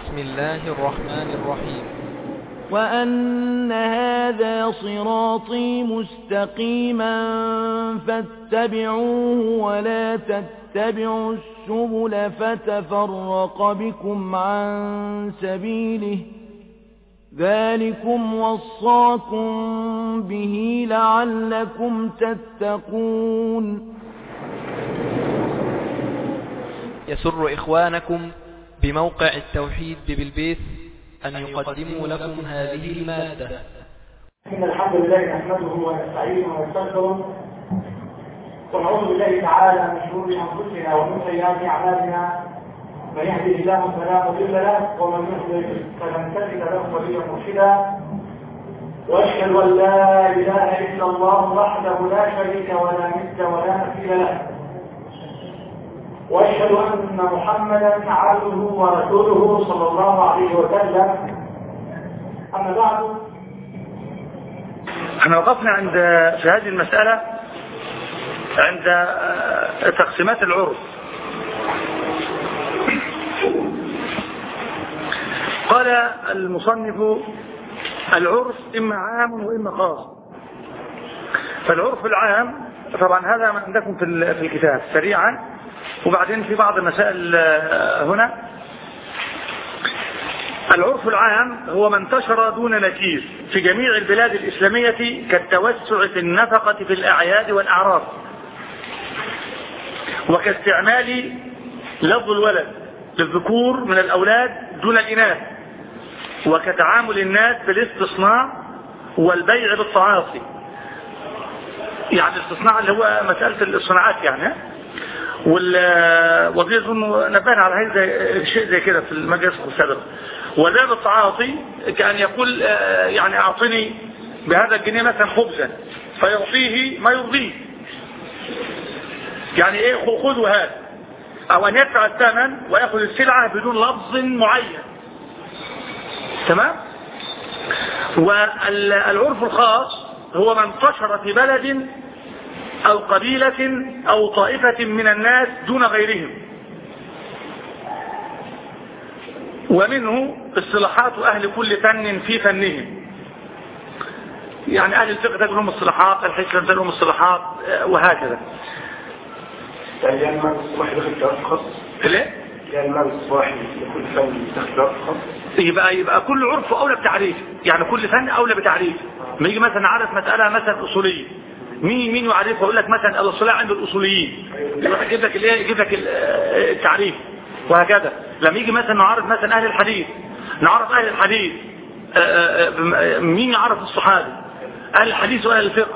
بسم الله الرحمن الرحيم وأن هذا صراطي مستقيما فاتبعوه ولا تتبعوا السبل فتفرق بكم عن سبيله ذلكم وصاكم به لعلكم تتقون يسر إخوانكم بموقع التوحيد بالبيت أن يقدموا لكم هذه المادة إن الحمد لله نحمده ونستعينه ونستغفره ونعوذ بالله تعالى من شرور أنفسنا ومن سيئات أعمالنا من يهده الله فلا مضل له ومن يضلل فلن تجد له وليا مرشدا واشهد ان لا اله الا الله وحده لا شريك ولا ند ولا مثيل له واشهد ان محمدا عبده ورسوله صلى الله عليه وسلم اما بعد احنا وقفنا عند في هذه المسألة عند تقسيمات العرف قال المصنف العرف إما عام وإما خاص فالعرف العام طبعا هذا ما عندكم في في الكتاب سريعا وبعدين في بعض المسائل هنا العرف العام هو ما انتشر دون نكير في جميع البلاد الإسلامية كالتوسع في النفقة في الأعياد والأعراف وكاستعمال لفظ الولد للذكور من الأولاد دون الإناث وكتعامل الناس بالاستصناع والبيع بالتعاطي يعني الاستصناع اللي هو مسألة الصناعات يعني ودي اظن نبهنا على هذا شيء زي كده في المجلس السابق وده بالتعاطي كان يقول يعني اعطني بهذا الجنيه مثلا خبزا فيعطيه ما يرضيه يعني ايه خذوا هذا او ان يدفع الثمن وياخذ السلعه بدون لفظ معين تمام والعرف الخاص هو ما انتشر في بلد او قبيلة او طائفة من الناس دون غيرهم ومنه اصطلاحات اهل كل فن في فنهم يعني اهل الفقه تجد لهم اصطلاحات الحكمة تجد لهم اصطلاحات وهكذا يعني المعنى الصباحي داخل تعرف خاص ليه؟ يعني المعنى الصباحي لكل فن داخل تعرف خاص يبقى يبقى كل عرف اولى بتعريف يعني كل فن اولى بتعريف ما يجي مثلا عارف مساله مثلا اصوليه مين مين يعرفها يقول لك مثلا الاصوليه عند الاصوليين يروح يجيب لك الايه يجيب لك التعريف وهكذا لما يجي مثلا نعرف مثلا اهل الحديث نعرف اهل الحديث مين يعرف الصحابه اهل الحديث واهل الفقه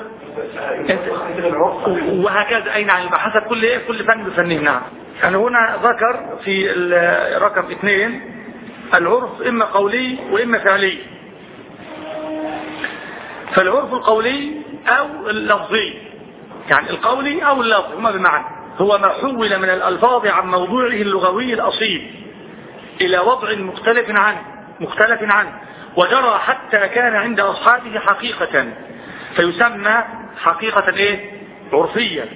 وهكذا اي نعم يبقى حسب كل ايه كل فن بفنه نعم يعني هنا ذكر في رقم اثنين العرف اما قولي واما فعلي فالعرف القولي او اللفظي يعني القولي او اللفظ هما بمعنى هو ما حول من الالفاظ عن موضوعه اللغوي الاصيل الى وضع مختلف عنه مختلف عنه وجرى حتى كان عند اصحابه حقيقة فيسمى حقيقة ايه عرفية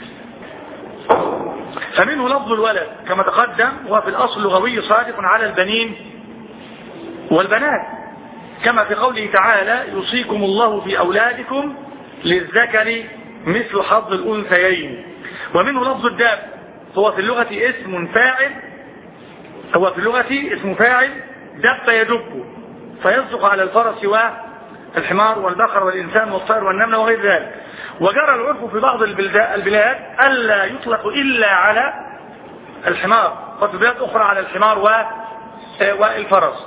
فمنه لفظ الولد كما تقدم هو في الاصل اللغوي صادق على البنين والبنات كما في قوله تعالى يوصيكم الله في اولادكم للذكر مثل حظ الانثيين ومنه لفظ الداب هو في اللغة اسم فاعل هو في اللغة اسم فاعل دب يدب فيصدق على الفرس والحمار والبقر والإنسان والطير والنمل وغير ذلك وجرى العرف في بعض البلاد ألا يطلق إلا على الحمار وفي بلاد أخرى على الحمار والفرس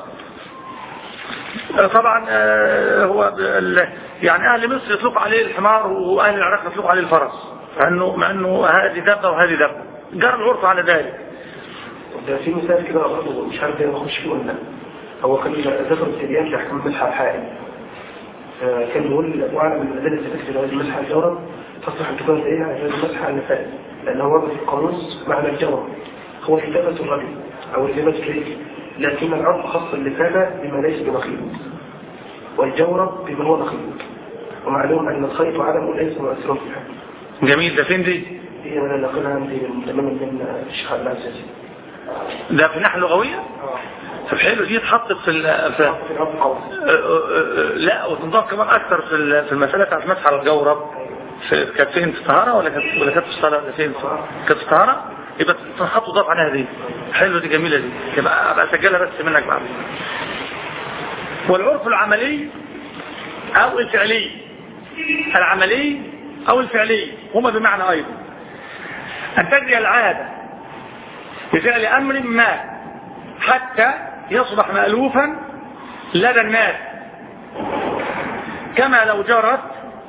طبعا هو يعني أهل مصر يطلق عليه الحمار وأهل العراق يطلق عليه الفرس مع أنه هذه دبة وهذه دبة جرى العرف على ذلك ده في مثال كده برضه مش عارف انا اخش فيه ولا لا هو كان ذكر التبيان لاحكام المسح الحائل كان بيقول واعلم من الادله التي تكفي هذه المسح الجورب تصلح ان تكون دليل على هذه المسح على النفائل لانه ورد في القانون معنى الجورب هو كتابه الرجل او الجبه الكريم لكن العرف خاص اللفافه بما ليس بنخيل والجورب بما هو نخيل ومعلوم ان الخيط وعدمه ليس مؤثرا في الحكم جميل ده فين دي؟ هي من نقلها عندي من تمام من الشيخ العزازي ده في ناحية لغوية؟ طب حلو دي اتحطت في ال في في الأرض قوي آه، آه، آه، لا وتنضاف كمان اكثر في ال- في المساله بتاعت مسح على الجورب في- كانت فين في الطهاره ولا كانت ولا كانت في الصلاه ولا فين كانت في الطهاره يبقى تنحط وضاف عليها دي حلوه دي جميله دي يبقى ابقى اسجلها بس منك بعد والعرف العملي او الفعلي العملي او الفعلي هما بمعنى ايضا ان تجري العاده بفعل امر ما حتى يصبح مألوفا لدى الناس كما لو جرت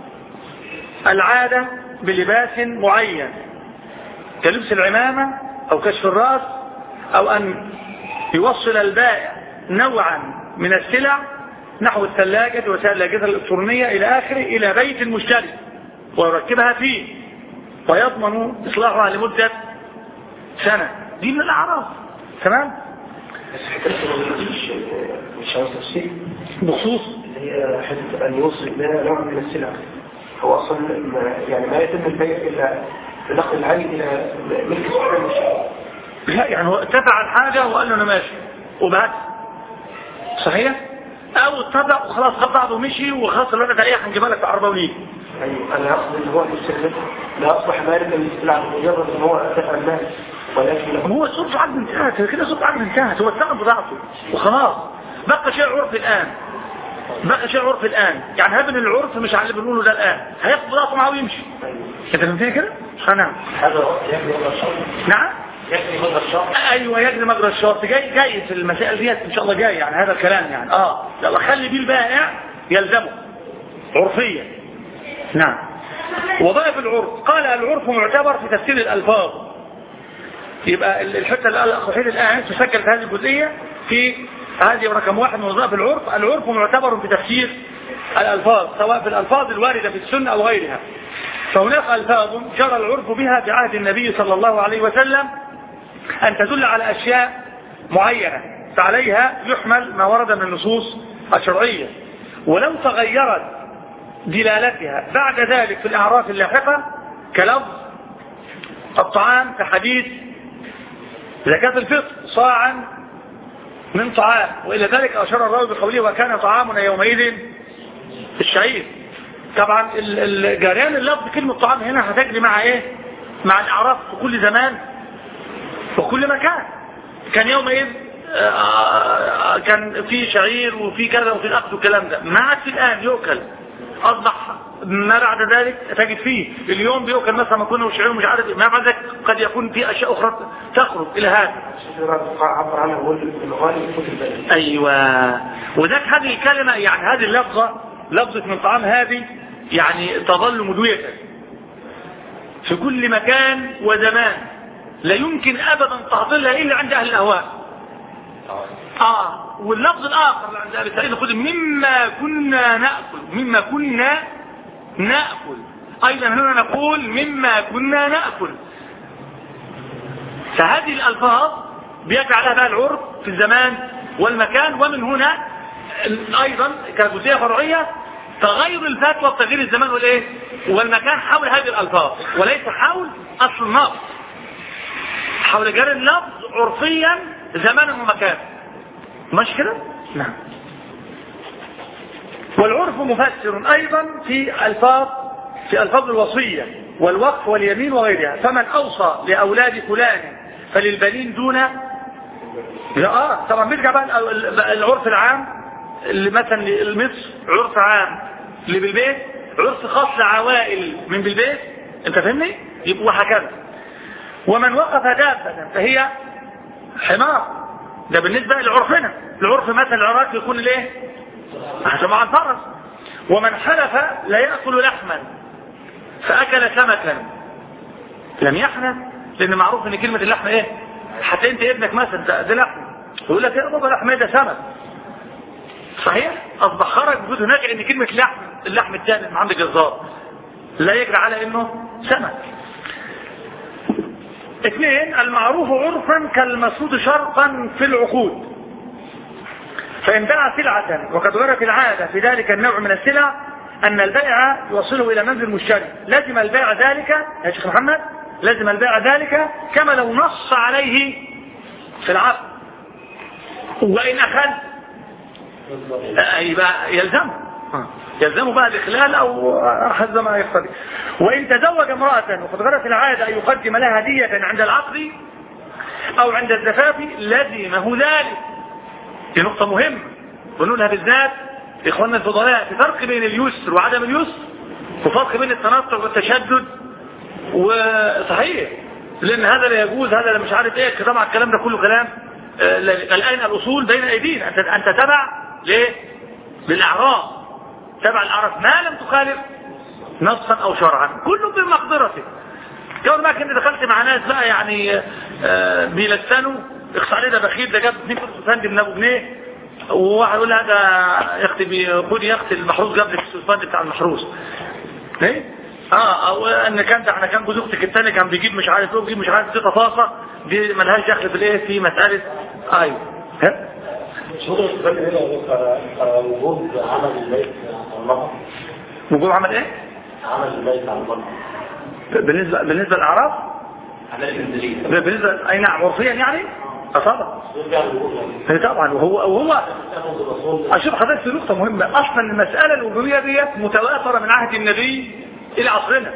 العادة بلباس معين كلبس العمامة أو كشف الرأس أو أن يوصل البائع نوعا من السلع نحو الثلاجة وسائل الأجهزة الإلكترونية إلى آخره إلى بيت المشتري ويركبها فيه ويضمن إصلاحها لمدة سنة دي من الأعراف تمام بس حكاية الرجل مش مش عاوز تفسير بخصوص اللي هي حتة أن يوصل لنا نوع من السلع هو أصلا ما يعني ما يتم البيع إلا بنقل العين إلى ملك سبحانه وتعالى لا يعني هو اتبع الحاجة وقال له انا ماشي وبعد صحيح او اتبع وخلاص خد بعضه ومشي وخلاص الولد عليه هنجيبها لك في عربه ونيجي أيوة أنا أقصد إن هو المستخدم لا أصبح مالكا للسلع مجرد إن هو أتى المال ولكن ما هو صوت عقد انتهت كده صوت عقد انتهت هو استلم بضاعته وخلاص بقى شيء عرف الان بقى شيء عرف الان يعني هبن العرف مش على اللي بنقوله ده الان هياخد بضاعته معاه ويمشي انت فهمتني كده؟ آه، نعم هذا يجري مجرى الشرط نعم يجري مجرى الشرط ايوه يجري مجرى الشرط جاي جاي في المسائل ديت ان شاء الله جاي يعني هذا الكلام يعني اه يلا خلي بيه البائع يلزمه عرفيا نعم وظائف العرف قال العرف معتبر في تفسير الالفاظ يبقى ال- الحته اللي قال الاخ وحيد الان تسجل في هذه الجزئيه في هذه رقم واحد من وظائف العرف العرف معتبر في تفسير الالفاظ سواء في الالفاظ الوارده في السنه او غيرها فهناك الفاظ جرى العرف بها في عهد النبي صلى الله عليه وسلم أن تدل على أشياء معينة فعليها يحمل ما ورد من النصوص الشرعية ولو تغيرت دلالتها بعد ذلك في الأعراف اللاحقة كلفظ الطعام كحديث زكاة الفطر صاعا من طعام وإلى ذلك أشار الراوي بقوله وكان طعامنا يومئذ الشعير طبعا ال- ال- جريان اللفظ كلمة طعام هنا هتجري مع ايه مع الأعراف في كل زمان وكل مكان كان يومئذ آه، آه، كان في شعير وفي كذا وفي الأخذ والكلام ده ما عاد في الآن يؤكل أصبح ما بعد ذلك تجد فيه اليوم بيؤكل مثلا ما كنا وشعير مش عارف إيه. ما بعد ذلك قد يكون في أشياء أخرى تخرج إلى هذا الشيخ عبر عنها هو الغالي يفوت البلد أيوة وذاك هذه الكلمة يعني هذه اللفظة لفظة من طعام هذه يعني تظل مدوية في كل مكان وزمان لا يمكن أبدا تعطيلها إلا عند أهل الأهواء آه واللفظ الآخر اللي عند أهل السعيد الخدري مما كنا نأكل مما كنا نأكل أيضا هنا نقول مما كنا نأكل فهذه الألفاظ بيجعل لها بقى العرف في الزمان والمكان ومن هنا أيضا كجزئية فرعية تغير الفتوى بتغيير الزمان والإيه والمكان حول هذه الألفاظ وليس حول أصل النص حول جار اللفظ عرفيا زمانا ومكانا مش كده؟ نعم والعرف مفسر أيضا في ألفاظ في ألفاظ الوصية والوقف واليمين وغيرها فمن أوصى لأولاد فلان فللبنين دون لا اه طبعا بيرجع بقى ال- العرف العام اللي مثلا المصر عرف عام اللي بالبيت عرف خاص لعوائل من بالبيت انت فاهمني يبقى وهكذا ومن وقف دابة فهي حمار ده بالنسبة لعرفنا العرف مثلا العراق يكون الايه عشان مع الفرس ومن حلف لا يأكل لحما فأكل سمكا لم يحنث لأن معروف ان كلمة اللحم ايه حتى انت ابنك مثلا ده, ده لحم يقول لك يا بابا لحم ايه ده سمك صحيح اصبح خرج وجود هناك ان كلمة لحم اللحم الثاني من عند الجزار لا يجري على انه سمك اثنين المعروف عرفا كالمسعود شرطا في العقود فإن باع سلعة وقد ورت العادة في ذلك النوع من السلع أن البائع يوصله إلى منزل المشتري لازم البائع ذلك يا شيخ محمد لازم البائع ذلك كما لو نص عليه في العقد وإن أخل يبقى يلزم يلزم بقى الإخلال أو حسب ما يقتضي وإن تزوج امرأة وقد غرت العادة أن يقدم لها هدية عند العقد أو عند الزفاف لزمه ذلك دي نقطة مهمة بنقولها بالذات إخواننا الفضلاء في فرق بين اليسر وعدم اليسر وفرق بين التنطع والتشدد وصحيح لأن هذا لا يجوز هذا لا مش عارف إيه طبعا الكلام ده كله كلام آه، الآن الأصول بين أيدينا أنت أنت تبع ليه؟ للأعراف تبع الأعراف ما لم تخالف نصا أو شرعا كله بمقدرته كون ما كنت دخلت مع ناس بقى يعني آه، بيلسنوا اخص عليه ده بخيل ده جاب 2 قرص فندي من ابو جنيه وواحد يقول لها ده يا اختي بي- خدي يا اختي المحروس جاب لك السلفان بتاع المحروس ايه اه او ان كان ده احنا كان جوز اختك الثاني كان بيجيب مش عارف ايه بيجيب مش عارف دي تفاصيل دي ملهاش دخل في الايه في مساله ايوه ها شروط الفرق هنا على على وجود عمل البيت على المرأة وجوب عمل ايه عمل البيت على المرأة بالنسبه بالنسبه للاعراف على الإنزلية بالنسبه اي نعم عرفيا يعني اه طبعا يرجع للوجود إيه طبعا وهو وهو تاخد الرسول اشوف حضرتك في نقطه مهمه اصلا المساله الوجوبيه ديت متواتره من عهد النبي الى عصرنا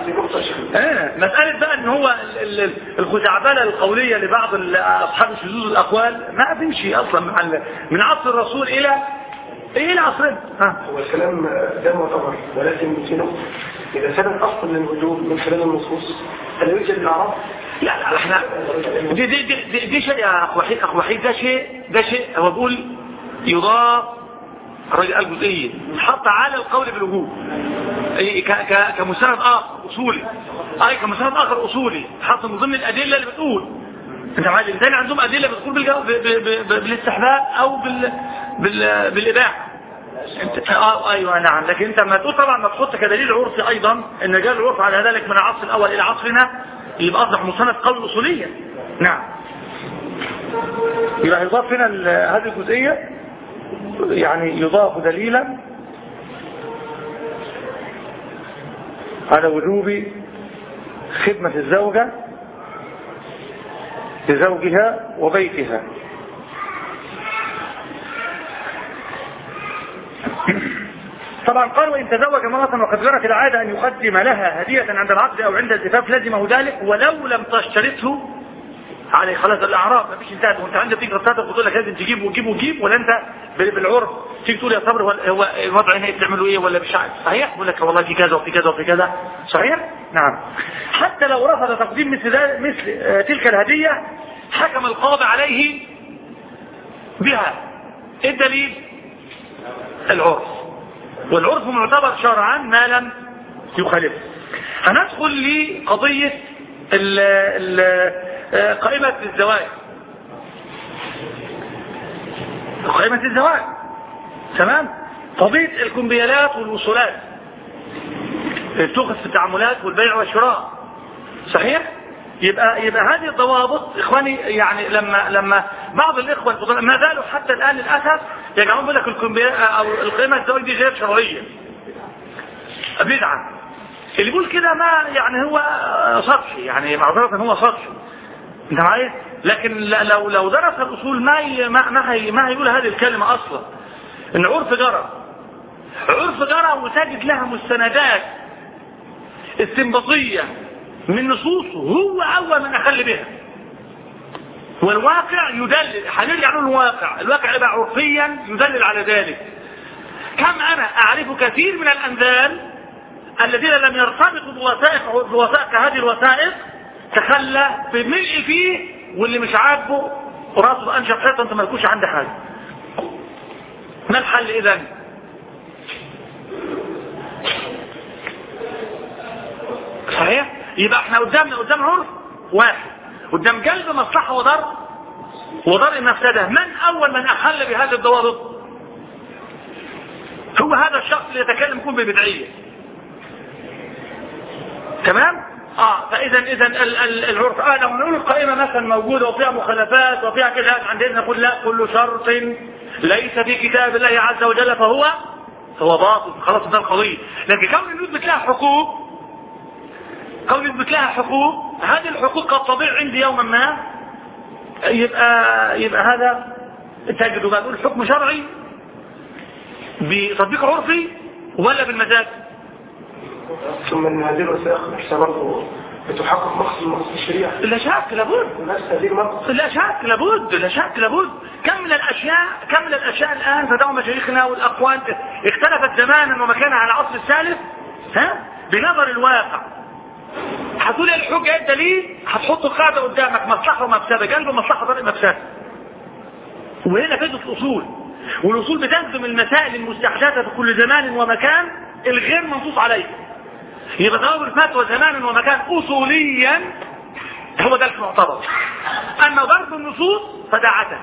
آه مسألة بقى ان هو ال- ال- الخزعبلة القولية لبعض ال- اصحاب شذوذ الاقوال ما تمشي اصلا مع ال- من عصر الرسول الى الى عصرنا ها هو الكلام ده معتبر ولكن في نقطة إذا ثبت أصل للوجوب من خلال النصوص فلا يوجد الأعراف لا لا احنا دي دي دي, دي, دي شيء يا اخ وحيد اخ وحيد ده شيء ده شيء هو بيقول يضاف الراجل قال جزئيه حط على القول بالوجوب أي ك- ك- كمسند اخر اصولي اي كمسند اخر اصولي حط من ضمن الادله اللي بتقول انت معايا الانسان عندهم ادله بتقول بالجو... ب... ب... ب... ب... بالاستحباب او بال... بال... بالاباحه انت اه ايوه نعم لكن انت ما تقول طبعا ما تحط كدليل عرفي ايضا ان جاء العرف على ذلك من العصر الاول الى عصرنا يبقى اصبح مصنف قول اصوليا نعم يبقى يضاف هنا ال- هذه الجزئيه يعني يضاف دليلا على وجوب خدمة الزوجة لزوجها وبيتها طبعا قال وإن تزوج امرأة وقد جرت العادة أن يقدم لها هدية عند العقد أو عند الزفاف لزمه ذلك ولو لم تشترطه عليه خلاص الاعراف مفيش انتهت وانت عندك فكره بتاعتك وتقول لك لازم تجيب وتجيب وتجيب ولا انت بال- بالعرف تيجي تقول يا صبر هو هو الوضع هنا بتعملوا ايه ولا مش عارف صحيح بقول لك والله في كذا وفي كذا وفي كذا صحيح نعم حتى لو رفض تقديم مثل ذا- مثل آه، تلك الهديه حكم القاضي عليه بها ايه الدليل العرف والعرف معتبر شرعا ما لم يخالفه هندخل لقضيه ال ال آه، قائمة الزواج قائمة الزواج تمام قضية الكمبيالات والوصولات تؤخذ في التعاملات والبيع والشراء صحيح يبقى يبقى هذه الضوابط اخواني يعني لما لما بعض الاخوه الفضلاء ما زالوا حتى الان للاسف يجعلون يقول لك الكمبيالات او القيمه الزواج دي غير شرعيه بدعه اللي يقول كده ما يعني هو سطحي يعني معذرة هو سطحي انت معايا لكن ل- لو لو درس الاصول ما ي- ما ما, هي ما هيقول هذه الكلمه اصلا ان عرف جرى عرف جرى وتجد لها مستندات استنباطيه من نصوصه هو اول من اخل بها والواقع يدلل هنرجع نقول الواقع الواقع يبقى عرفيا يدلل على ذلك كم انا اعرف كثير من الامثال الذين لم يرتبطوا بوثائق بوثائق هذه الوثائق تخلى بملء فيه واللي مش عاجبه راسه انشف حيطه انت مالكوش عندي حاجه ما الحل اذا صحيح يبقى احنا قدامنا قدام عرف واحد قدام جلب مصلحه وضر وضر مفسده من اول من احل بهذه الضوابط هو هذا الشخص اللي يتكلم يكون ببدعيه تمام اه فاذا اذا ال- ال- العرف اه لو نقول القائمه مثلا موجوده وفيها مخالفات وفيها كذا عندنا نقول لا كل شرط ليس في كتاب الله عز وجل فهو فهو باطل خلاص ده القضيه لكن كون نثبت لها حقوق كون نثبت لها حقوق هذه الحقوق قد تضيع عندي يوما ما يبقى يبقى هذا تجدوا بقى نقول حكم شرعي بتطبيق عرفي ولا بالمزاج ثم ان هذه الوثائق نفسها برضه بتحقق مقصد من مقصد الشريعه لا شك لابد نفس هذه المقصد لا شك لابد لا شك لابد كم من الاشياء كم من الاشياء الان فدعوا مشايخنا والاقوال اختلفت زمانا ومكانا على العصر الثالث ها بنظر الواقع هتقول ايه الحجه انت ليه هتحط القاعده قدامك مصلحه ومفسده جنب مصلحه طريق مفسده وهنا فائده الاصول والاصول بتخدم المسائل المستحدثه في كل زمان ومكان الغير منصوص عليه يبقى ضرب الفتوى زمانا ومكان اصوليا هو ده المعتبر اما ضرب النصوص فده عته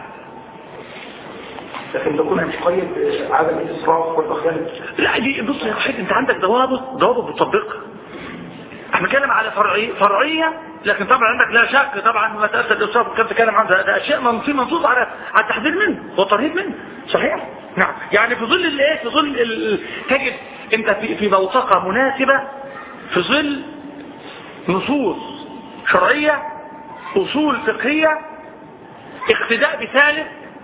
لكن تكون مقيد بعدم الاسراف والبخل لا دي بص يا وحيد انت عندك ضوابط ضوابط بتطبقها احنا بنتكلم على فرعية فرعية لكن طبعا عندك لا شك طبعا مسألة الإصراف اللي كنت بتتكلم عنها ده, ده أشياء من- في منصوص على على التحذير منه والترهيب منه صحيح؟ نعم يعني في ظل الايه؟ في ظل ال- ال- تجد انت في في بوتقة مناسبة في ظل نصوص شرعية أصول فقهية اقتداء بثالث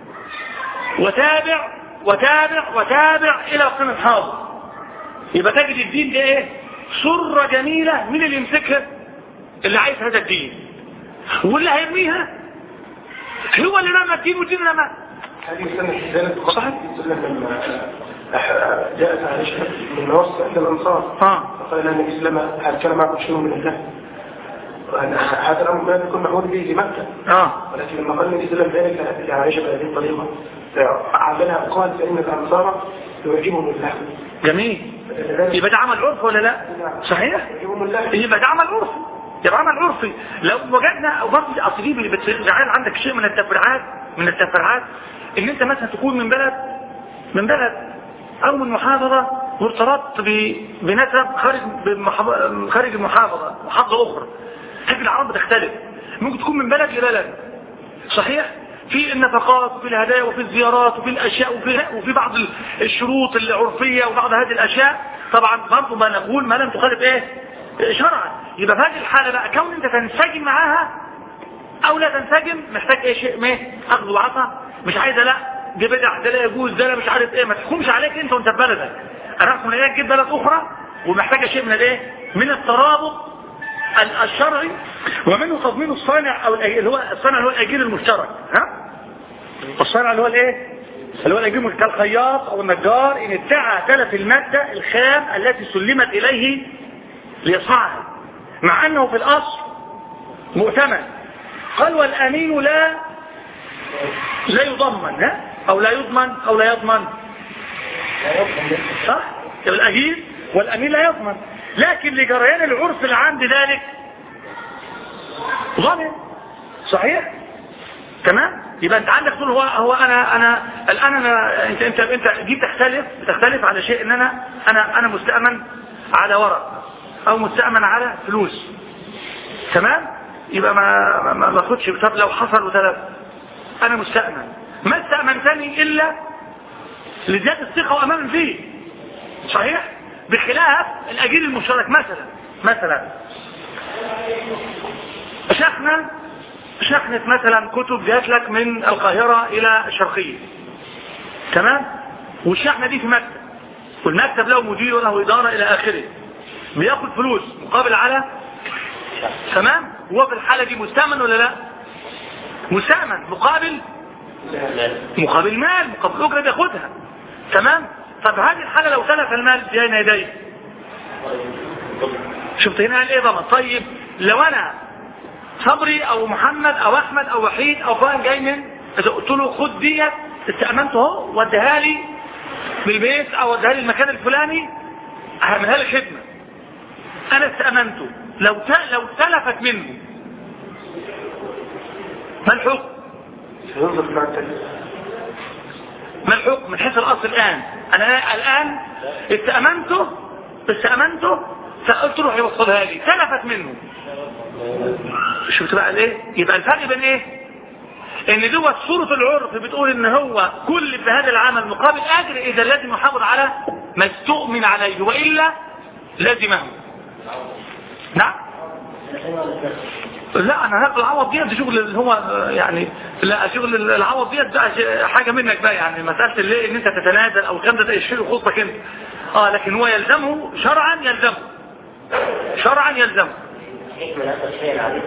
وتابع وتابع وتابع إلى وقتنا الحاضر يبقى تجد الدين ده ايه سرة جميلة مين اللي يمسكها اللي عايز هذا الدين واللي هيرميها هو اللي رمى الدين والدين رمى هذه سنة ذلك صحيح لما أح- جاءت عائشة من نص عند الأنصار اه فقال لها النبي صلى الله عليه وسلم هل كان معكم شيء من الله؟ وأن هذا الأمر ما يكون معمول به لمكة اه ولكن لما قال النبي صلى الله عليه وسلم ذلك لعائشة بهذه الطريقة عملها قال فإن الأنصار يعجبهم اللحم جميل يبقى ده عمل عرف ولا لا صحيح يعجبهم اللحم يبقى ده عمل عرفي يبقى عمل عرفي لو وجدنا برضه اصل دي اللي بتجعل عندك شيء من التفريعات من التفريعات ان انت مثلا تكون من بلد من بلد او من محافظه وارتبطت ب- بنسب خارج بمحافظة- خارج المحافظه محافظه اخرى هذه العرب بتختلف ممكن تكون من بلد لبلد صحيح في النفقات وفي الهدايا وفي الزيارات وفي الاشياء وفي, وفي بعض الشروط العرفيه وبعض هذه الاشياء طبعا برضه ما نقول ما لم تخالف ايه شرعا يبقى في هذه الحاله بقى كون انت تنسجم معاها او لا تنسجم محتاج ايه شيء ما اخذ وعطاء مش عايزه لا دي بدع ده لا يجوز ده لا مش عارف ايه ما تحكمش عليك انت وانت في بلدك انا احكم عليك جيت بلد اخرى ومحتاجه شيء من الايه من الترابط ال- الشرعي ومنه تضمين الصانع او الأج- اللي هو الصانع اللي هو الاجير المشترك ها الصانع اللي هو الايه اللي هو الاجير المشترك كالخياط او النجار ان ادعى تلف الماده الخام التي سلمت اليه ليصنعها مع انه في الاصل مؤتمن قال والامين لا لا يضمن ها او لا يضمن او لا يضمن صح الاجير والامين لا يضمن لكن لجريان العرف العام بذلك ضامن صحيح تمام يبقى انت عندك تقول هو هو انا انا الان انا انت انت انت دي بتختلف بتختلف على شيء ان انا انا انا مستأمن على ورق او مستأمن على فلوس تمام يبقى ما ما ما باخدش طب لو حصل وتلف انا مستأمن ما استأمنتني الا لزيادة الثقة وأمان فيه صحيح بخلاف الأجير المشترك مثلا مثلا شحنة شحنة مثلا كتب جات لك من القاهرة إلى الشرقية تمام والشحنة دي في مكتب والمكتب له مدير وله إدارة إلى آخره بياخد فلوس مقابل على تمام هو في الحالة دي مستأمن ولا لا مستأمن مقابل مقابل مال مقابل أجرة بياخدها تمام طب هذه الحالة لو تلف المال بين يديه شفت هنا قال ايه ضمن طيب لو انا صبري او محمد او احمد او وحيد او فلان جاي من اذا قلت له خد ديت استأمنته اهو وديها لي بالبيت او وديها لي المكان الفلاني هعملها لي خدمة انا استأمنته لو ت- لو تلفت منه ما الحكم سينظر مع التلف ما الحكم من حيث الاصل الان انا الان استأمنته استأمنته فقلت له هيوصلها لي تلفت منه شفت بقى الايه يبقى الفرق بين ايه ان دوت صورة العرف بتقول ان هو كل في هذا العمل مقابل اجر اذا لازم يحافظ على ما استؤمن عليه والا لازمه نعم لا انا هاكل العوض ديت دي شغل اللي هو آه، يعني لا شغل العوض ديت ده ش- حاجه منك بقى يعني مساله اللي ان انت تتنازل او الكلام ده ده يشيل خطك انت اه لكن هو يلزمه شرعا يلزمه شرعا يلزمه حكمة لا تشفيع عليه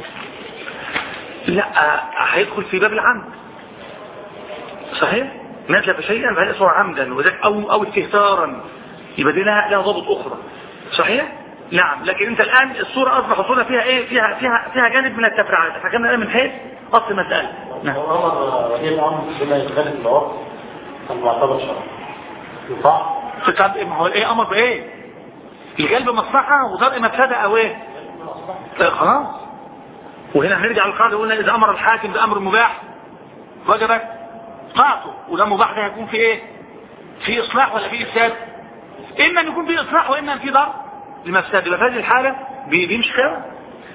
لا آه، هيدخل في باب العمد صحيح نزل شيئا فهي صار عمدا وذلك او او استهتارا يبقى دي لها لها ضابط اخرى صحيح نعم لكن انت الان الصوره اصبح الصوره فيها ايه فيها فيها فيها جانب من التفريعات حكمنا الان من حيث اصل المساله نعم هو أمر ولي الأمر بما يتخلف العرف المعتبر شرعا يطاع طب ما هو ايه امر بايه لجلب مصلحه ودرء مفسده او ايه آه، خلاص وهنا هنرجع للقاعده قلنا اذا امر الحاكم بامر مباح وجبت طاعته وده مباح ده هيكون في ايه في اصلاح ولا في افساد اما ان يكون في اصلاح واما ان في ضرر لمفسده يبقى في هذه الحاله بي- بيمشي كده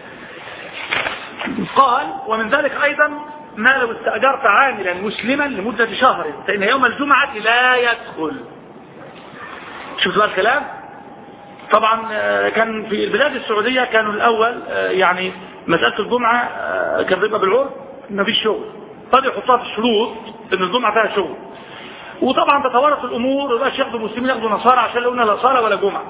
قال ومن ذلك ايضا ما لو استاجرت عاملا مسلما لمده شهر فان يوم الجمعه لا يدخل شفت بقى الكلام طبعا آه، كان في البلاد السعودية كانوا الأول آه، يعني مسألة الجمعة آه، كان بيبقى بالعرف ما فيش شغل قد يحطها في الشروط ان الجمعة فيها شغل وطبعا تتوارث الأمور ويبقاش ياخدوا المسلمين ياخدوا نصارى عشان لو قلنا لا صلاة ولا جمعة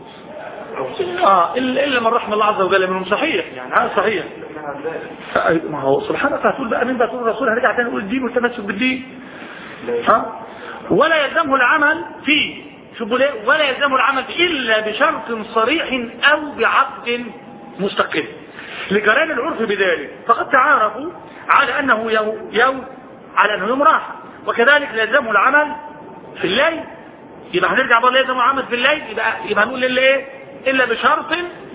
اه الا إلا من رحم الله عز وجل منهم صحيح يعني هذا صحيح آه، ما هو سبحانك هتقول بقى مين بقى تقول الرسول هنرجع تاني نقول الدين والتمسك بالدين ها ولا يلزمه العمل فيه شوفوا ليه ولا يلزمه العمل فيه إلا بشرط صريح أو بعقد مستقل لجريان العرف بذلك فقد تعارفوا على أنه يوم, يوم على أنه يوم راحة وكذلك لا يلزمه العمل في الليل يبقى هنرجع بقى لا يلزمه العمل في الليل يبقى يبقى نقول إلا إيه إلا بشرط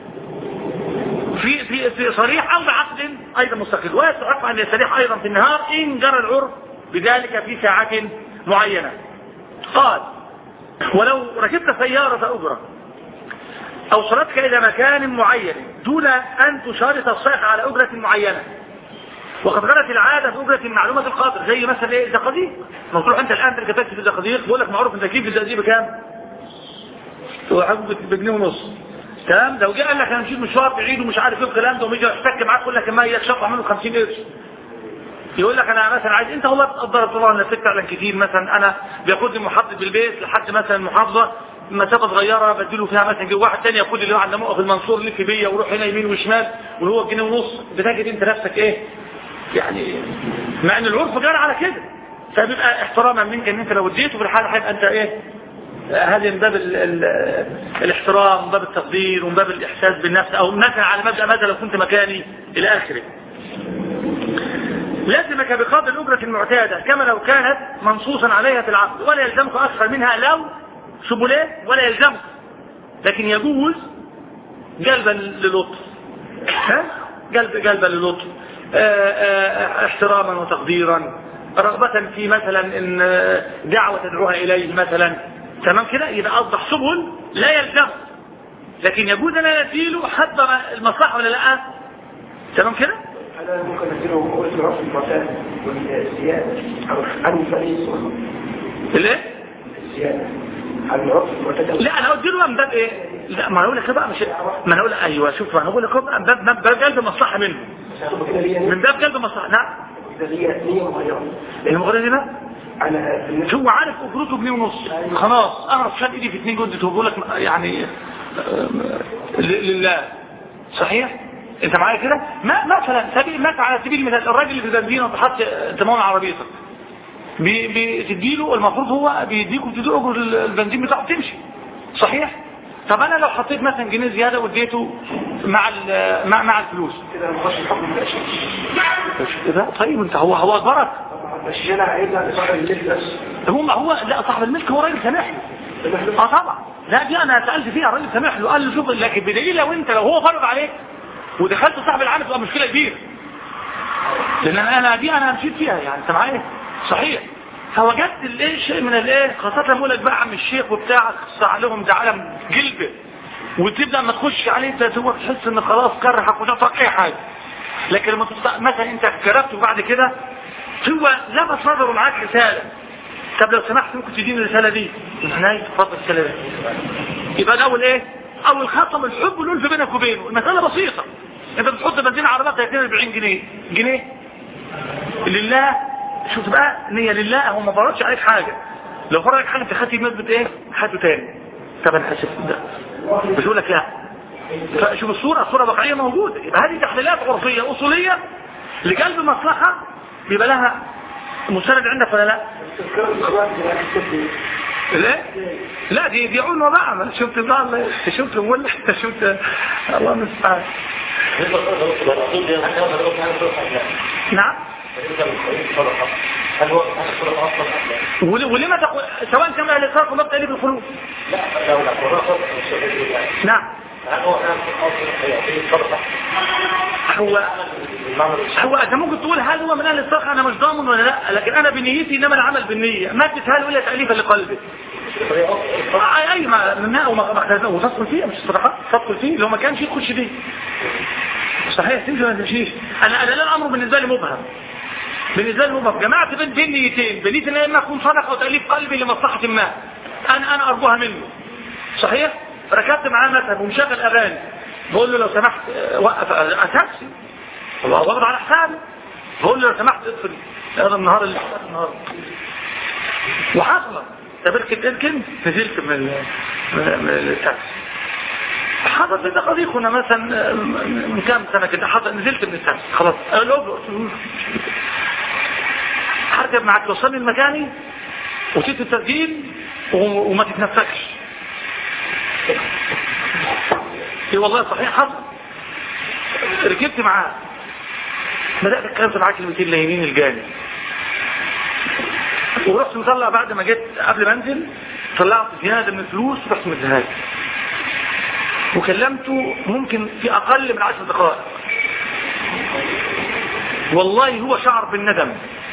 في في في صريح او بعقد ايضا مستقل ويستحق ان يستريح ايضا في النهار ان جرى العرف بذلك في ساعة معينة قال ولو ركبت سيارة أجرة أوصلتك إلى مكان معين دون أن تشارط الصيحة على أجرة معينة وقد جرت العادة في أجرة معلومة القدر زي مثلا إيه الزقازيق لو تروح أنت الآن تركبت في الزقازيق بيقول لك معروف أنت تكليف الزقازيق بكام؟ هو حاجه بجنيه ونص تمام لو جه قال لك انا مشيت مشوار بعيد ومش عارف ايه الكلام ده ويجي يحتك معاك يقول لك ما هي شقه منه 50 قرش يقول لك انا مثلا عايز انت والله تقدر طبعا انا فعلا كتير مثلا انا بياخدني محطه بالبيت لحد مثلا المحافظه مسافه صغيره بديله فيها مثلا جي واحد تاني ياخد اللي هو عند موقف المنصور لف بيا وروح هنا يمين وشمال وهو بجنيه ونص بتجد انت نفسك ايه يعني مع ان العرف جرى على كده فبيبقى احتراما منك ان انت لو اديته في الحاله هيبقى انت ايه هذه من باب ال ال الاحترام ومن باب التقدير ومن باب الاحساس بالنفس او مثلا على مبدا ماذا لو كنت مكاني الى اخره لازمك بقدر الأجرة المعتادة كما لو كانت منصوصا عليها في العقد ولا يلزمك أكثر منها لو شبه ليه ولا يلزمك لكن يجوز جلبا للطف ها؟ جلب جلبا للطف آه، آه، احتراما وتقديرا رغبة في مثلا ان آه، دعوة تدعوها اليه مثلا تمام كده يبقى اصبح سبل لا يلزم لكن يجوز ان يزيله حتى ما- المصلحة ولا لا تمام كده هذا ممكن نديله قوة العرف المعتاد والزيادة عن الفريق الايه الزيادة عن العرف المعتاد لا انا قلت له من باب ايه لا ما انا اقول لك بقى مش ما انا اقول ايوه شوف انا اقول لك بقى من باب من باب جلب مصلحه منه كده ليه من باب جلب مصلحه نعم إذا هي نية مغيرة المغرب دي بقى على بالنسبة هو عارف اجرته جنيه ونص خلاص اعرف شال ايدي في اتنين جلد بقول لك يعني آه، ل- لله صحيح انت معايا كده ما مثلا سبيل مثلا على سبيل المثال الراجل اللي في البنزينه وتحط تمام عربيتك بي- بتديله المفروض هو بيديكوا بتديله اجر البنزين بتاعه تمشي صحيح طب انا لو حطيت مثلا جنيه زياده واديته مع ال- مع مع الفلوس كده نخش الحكم الأشياء كده طيب انت هو هو اجبرك مش هنا عيبنا لصاحب الملك بس هو هو لا صاحب الملك هو راجل سامح له اه طبعا لا دي انا سالت فيها الراجل سامح له قال له شوف لكن بدليل لو انت لو هو فرض عليك ودخلت صاحب العمل تبقى مشكله كبيره لان انا انا دي انا مشيت فيها يعني انت معايا صحيح فوجدت الايه شيء من الايه خاصه لما اقول لك بقى عم الشيخ وبتاع صح لهم ده عالم جلبه وتبدا ما تخش عليه انت هو تحس ان خلاص كرهك وتعطيك اي حاجه لكن لما تست... مثلا انت جربت وبعد كده هو لبس نظره معاك رساله طب لو سمحت ممكن تديني الرساله دي من هناك تفضل الرساله دي يبقى ده اول ايه اول خطوه من الحب والالفه بينك وبينه المساله بسيطه انت بتحط بنزين عربيات 30 40 جنيه جنيه لله شوف بقى نية لله هو ما فرضش عليك حاجة لو فرض عليك حاجة انت خدت بنسبة ايه هاته تاني طب انا حاسب ده مش بقول لك لا فشوف الصورة الصورة واقعية موجودة يبقى هذه تحليلات عرفية اصولية لقلب مصلحة بيبقى لها مستند عندك ولا لا لا لا دي دي علمة بقى ما شفت بقى الله شفت ولا شفت الله المستعان نعم هل هو هل الصدقة أصلا أصلا؟ ول- ولما تقول سواء كان اهل الصرف ولا تأليف القلوب لا لو لا الصدقة أصلا نعم هل هو كان أصلا يعطيه الصدقة؟ هو المعنى هو انت ممكن تقول هل هو من اهل الصرف انا مش ضامن ولا لا لكن انا بنيتي انما العمل بالنيه ما تسهل ولا تاليفا لقلبي اي اي ما منها وما ما وتدخل فيه مش الصدقات تدخل فيه لو ما كانش يخش فيه صحيح تمشي ولا تمشيش انا انا لا الامر بالنسبه لي مبهم بالنسبه لي مبهم جمعت بين بين نيتين بنيه ان اما اكون صدقه او تاليف قلبي لمصلحه ما انا انا ارجوها منه صحيح ركبت معاه مثلا ومشغل اغاني بقول له لو سمحت آه، وقف آه، تاكسي والله واخد على حسابي بقول له لو سمحت اطفي هذا النهار اللي فات النهار وحصل تبركة اركن نزلت من ال- من من التاكسي حصل في دقائق هنا مثلا من كام سنة كده حصل نزلت من التاكسي خلاص الأوبر هركب معك توصلني المكاني وتيجي التسجيل و- وما تتنفسش اي والله صحيح حصل ركبت معاه بدأت اتكلمت معاه كلمتين لايمين الجاني ورحت مطلع بعد ما جيت قبل ما انزل طلعت زيادة من الفلوس رحت مديها له. وكلمته ممكن في اقل من عشر دقائق والله هو شعر بالندم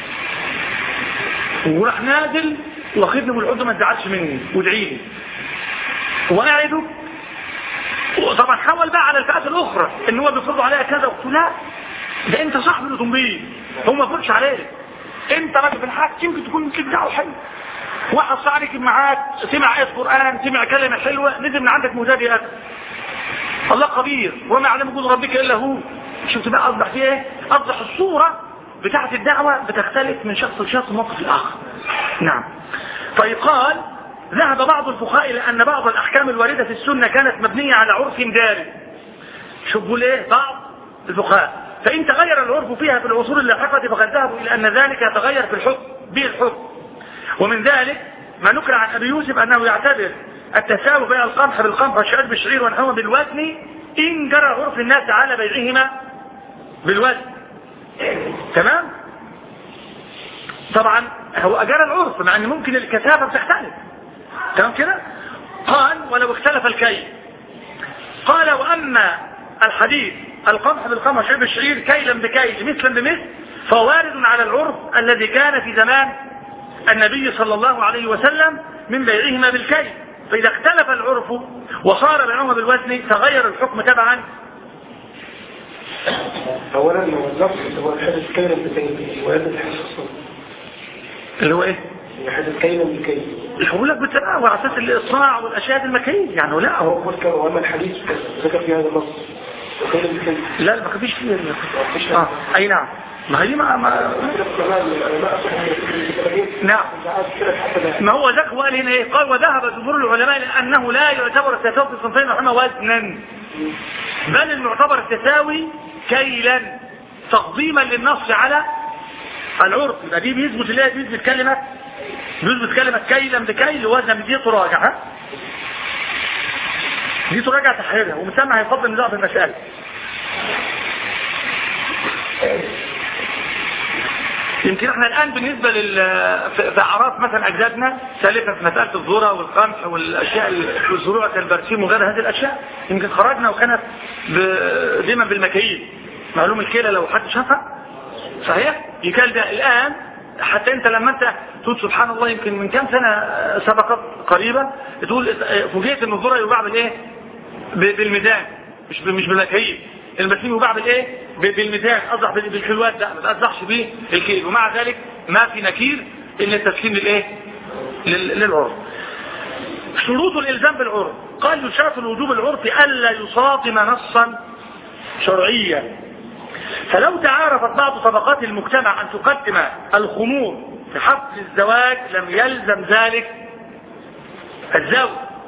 وراح نازل واخدني بالعضو ما تزعلش مني وادعي لي واعدك وطبعا حاول بقى على الفئات الاخرى ان هو بيفرضوا عليها كذا قلت له لا ده انت صاحب الاوتومبيل هو ما فرضش عليك انت راجل في الحق يمكن تكون ليك دعوه حلوه واحد صاحبك معاك سمع ايه قران سمع كلمه حلوه نزل من عندك مزاد يا اخي الله خبير وما يعلم جود ربك الا هو شفت بقى اصبح فيه ايه اصبح الصوره بتاعت الدعوه بتختلف من شخص لشخص موقف الاخر نعم طيب قال ذهب بعض الفقهاء الى ان بعض الاحكام الوارده في السنه كانت مبنيه على عرف دارج شوفوا ليه بعض الفقهاء فإن تغير العرف فيها في العصور اللاحقة فقد ذهبوا إلى أن ذلك يتغير في الحكم بالحكم ومن ذلك ما نقل عن أبي يوسف أنه يعتبر التساوي بين القمح بالقمح والشعير بالشعير والحمى بالوزن إن جرى عرف الناس على بيعهما بالوزن تمام طبعا هو أجرى العرف مع أن ممكن الكثافة بتختلف تمام كده قال ولو اختلف الكيل قال وأما الحديث القمح بالقمح والشعير بالشعير كيلا بكيل مثلا بمثل فوارد على العرف الذي كان في زمان النبي صلى الله عليه وسلم من بيعهما بالكيل فإذا اختلف العرف وصار بيعهما بالوزن تغير الحكم تبعا اولا هو اللفظ هو الحدث كيلا بكيل وهذا الحدث اللي هو ايه؟ الحدث كيلا بكيل يقول لك بالتناول على اساس الاصراع والاشياء المكيه يعني لا هو هو قلت واما الحديث ذكر في هذا النص وكيلا بكيل لا ما فيش فيه اه اي نعم ما هي ما, ما نعم ما هو ذاك وقال هنا ايه قال وذهب جمهور العلماء الى انه لا يعتبر التساوي في الصنفين وحما وزنا بل المعتبر التساوي كيلا تقديما للنص على العرف يبقى دي بيثبت اللي هي بيثبت كلمه بيثبت كلمه كيلا بكيل وزنا دي تراجع ها دي تراجع تحريرها ومسمى هيفضل النزاع في المساله يمكن احنا الان بالنسبة لل في في اعراف مثلا اجدادنا سالفا في مسألة الذرة والقمح والاشياء ال- والزروع كالبرسيم وغير هذه الاشياء يمكن خرجنا وكانت ب- دايما بالمكاييل معلوم الكيلة لو حد شافها صحيح يكال ده الان حتى انت لما انت تقول سبحان الله يمكن من كام سنة سبقت قريبة تقول فوجئت ان الذرة يباع بالايه ب- بالميزان مش ب- مش بالمكاييل المسلم يباع بالايه ب- بالميزان اصبح بال- بالكيلوات ده ما تقصدش بيه الكيلو ومع ذلك ما في نكير الا التسليم للايه لل- للعرف شروط الالزام بالعرف قال يشرط الوجوب العرفي الا يصادم نصا شرعية فلو تعارفت بعض طبقات المجتمع أن تقدم الخمور في حفل الزواج لم يلزم ذلك الزوج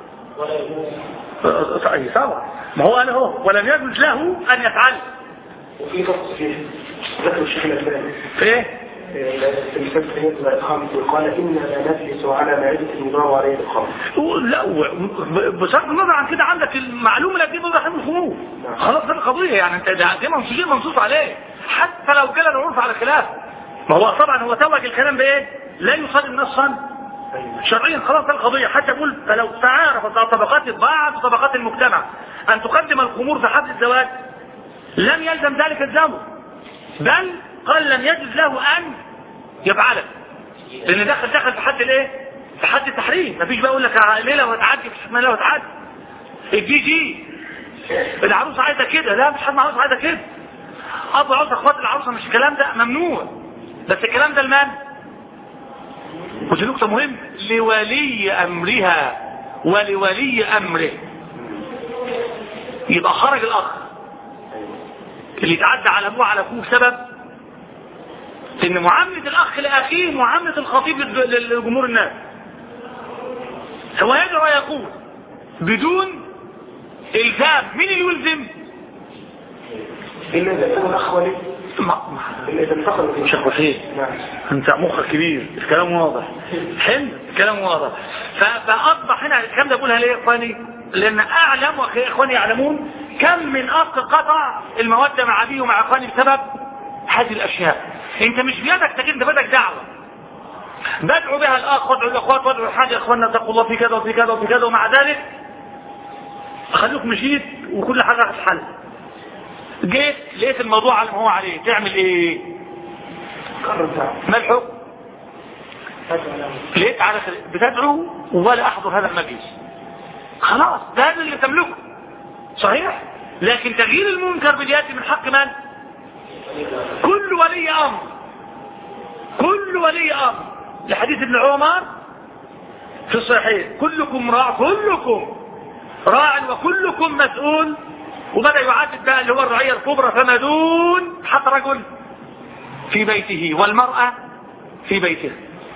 أي طبعا ما هو أنا هو ولم يجوز له أن يفعل وفي نص فيه ذكر الشيخ الألباني في إيه؟ التمثال في الخمر وقال إنا لا نجلس على معدة يدار عليه الخمر لا و- بصرف النظر عن كده عندك المعلومه اللي هتجيبها ده الخمور خلاص ده القضيه يعني انت ده دي منصوص شيء منصوص عليه حتى لو جال العرف على خلاف ما هو طبعا هو توج الكلام بايه؟ لا يصادم نصا شرعيا خلاص ده القضيه حتى يقول فلو تعارف طبقات بعض طبقات المجتمع ان تقدم الخمور في حفل الزواج لم يلزم ذلك الزوج بل قال لم يجوز له ان يفعله لان دخل دخل في حد الايه في حد التحريم مفيش بقى يقول لك ليله وهتعدي مفيش حد ليله وهتعدي الجي جي العروسه عايزه كده لا مش حد عروسه عايزه كده اب عروسه اخوات العروسه مش الكلام ده ممنوع بس الكلام ده لمن ودي نقطه مهمه لولي امرها ولولي امره يبقى خرج الاخ اللي يتعدى على ابوه على اخوه بسبب ان معاملة الاخ لاخيه معاملة الخطيب لل- لجمهور الناس هو يدعو ويقول بدون الزام مين اللي يلزم إلا إذا كان الأخ ولي ما- ما- إلا إذا انتقل شيخ وحيد نعم انت مخك كبير الكلام واضح حلو الكلام واضح ف- فاصبح هنا الكلام ده بقولها ليه يا اخواني لان اعلم واخواني يعلمون كم من اخ قطع الموده مع ابيه ومع اخواني بسبب هذه الاشياء انت مش بيدك تجد انت بدك دعوه بدعو بها الاخ وادعو الاخوات وادعو الحاج يا اخوانا اتقوا الله في كذا وفي كذا وفي كذا ومع ذلك خلوك مشيت وكل حاجه هتتحل جيت لقيت الموضوع على ما هو عليه تعمل ايه قرر تعالى ما الحكم لقيت على خير. بتدعو ولا احضر هذا المجلس خلاص ده هذا اللي تملكه صحيح لكن تغيير المنكر باليد من حق من كل ولي امر كل ولي امر لحديث ابن عمر في الصحيح كلكم راع كلكم راع وكلكم مسؤول وبدا يعدد بقى اللي هو الرعيه الكبرى فما دون حتى رجل في بيته والمراه في بيتها